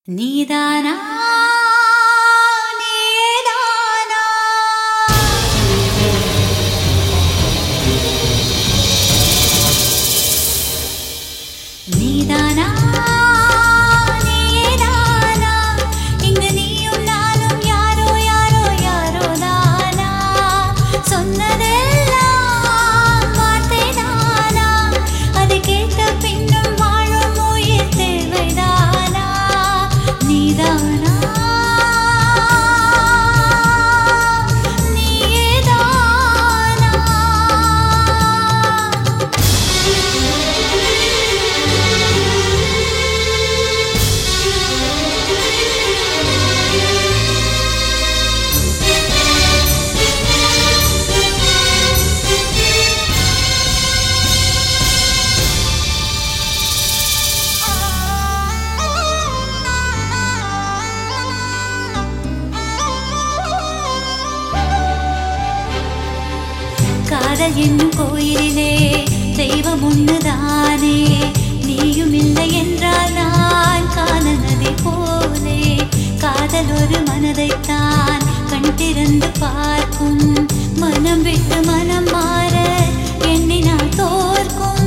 நீதானா நீதானா நீதானா நீதானா இங்கு நீயும் நானும் யாரோ யாரோ யாரோ தானா சொன்னதெல்லாம் வார்த்தைதானா அது கேட்ட பின்னும் வாழும் உயிர் தேவைதானா நீதானா நீதானா காதல் என்னும் கோயிலிலே தெய்வம் ஒண்ணுதானே நீயும் இல்லை என்றால் நான் காணல் நதி போலே காதல் ஒரு மனதைத்தான் கண் திறந்து பார்க்கும் மனம் விட்டு மனம் மாற எண்ணினால் தோற்கும்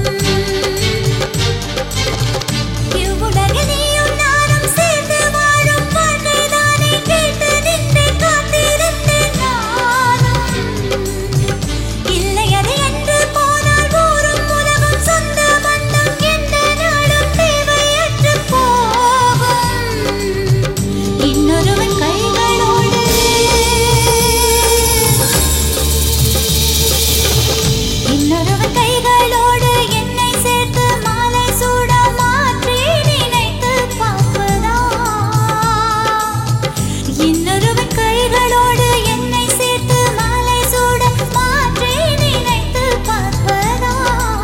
இவ்வுலகில் நீயும் நானும் சேர்ந்து வாழும் வாழ்க்கைதானே கேட்டு நின்று காத்திருந்தேன் நானும் இல்லை அது என்று போனால் ஊரும் உலகம் சொந்த பந்தம் எந்த நாளும் தேவையற்று போகும் இன்னொருவன் கைகளோடு இன்னொருவன் கைகளோடு என்னை சேர்த்து மாலை சூட மாற்றி நினைத்து பார்ப்பதா இன்னொருவன் கைகளோடு என்னை சேர்த்து மாலை சூட மாற்றி நினைத்து பார்ப்பதா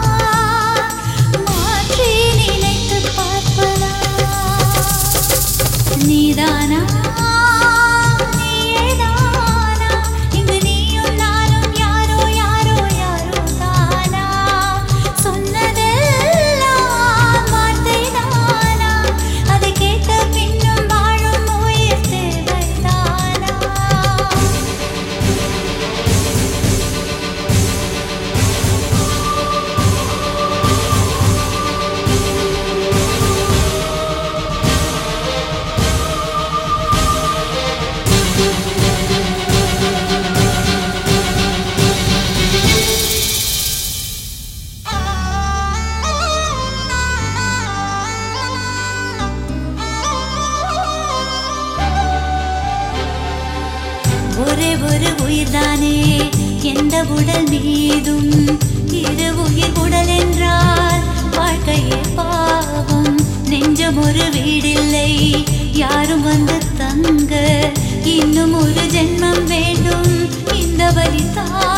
மாற்றி நினைத்து பார்ப்பதா நீதானா நீதானா இங்கு நீயும் நானும் யாரோ யாரோ யாரோ தானா சொன்னதெல்லாம் வார்த்தைதானா அதை கேட்ட பின்னும் வாழும் உயிர் தேவைதானா ஒரே ஒரு உயிர்தானே எந்த உடல் மீதும் இரு உயிர் உடல் என்றால் வாழ்க்கையே பாவம் நெஞ்சம் ஒரு வீடில்லை யாரும் வந்து தங்க இன்னும் ஒரு ஜென்மம் வேண்டும் இந்த வழி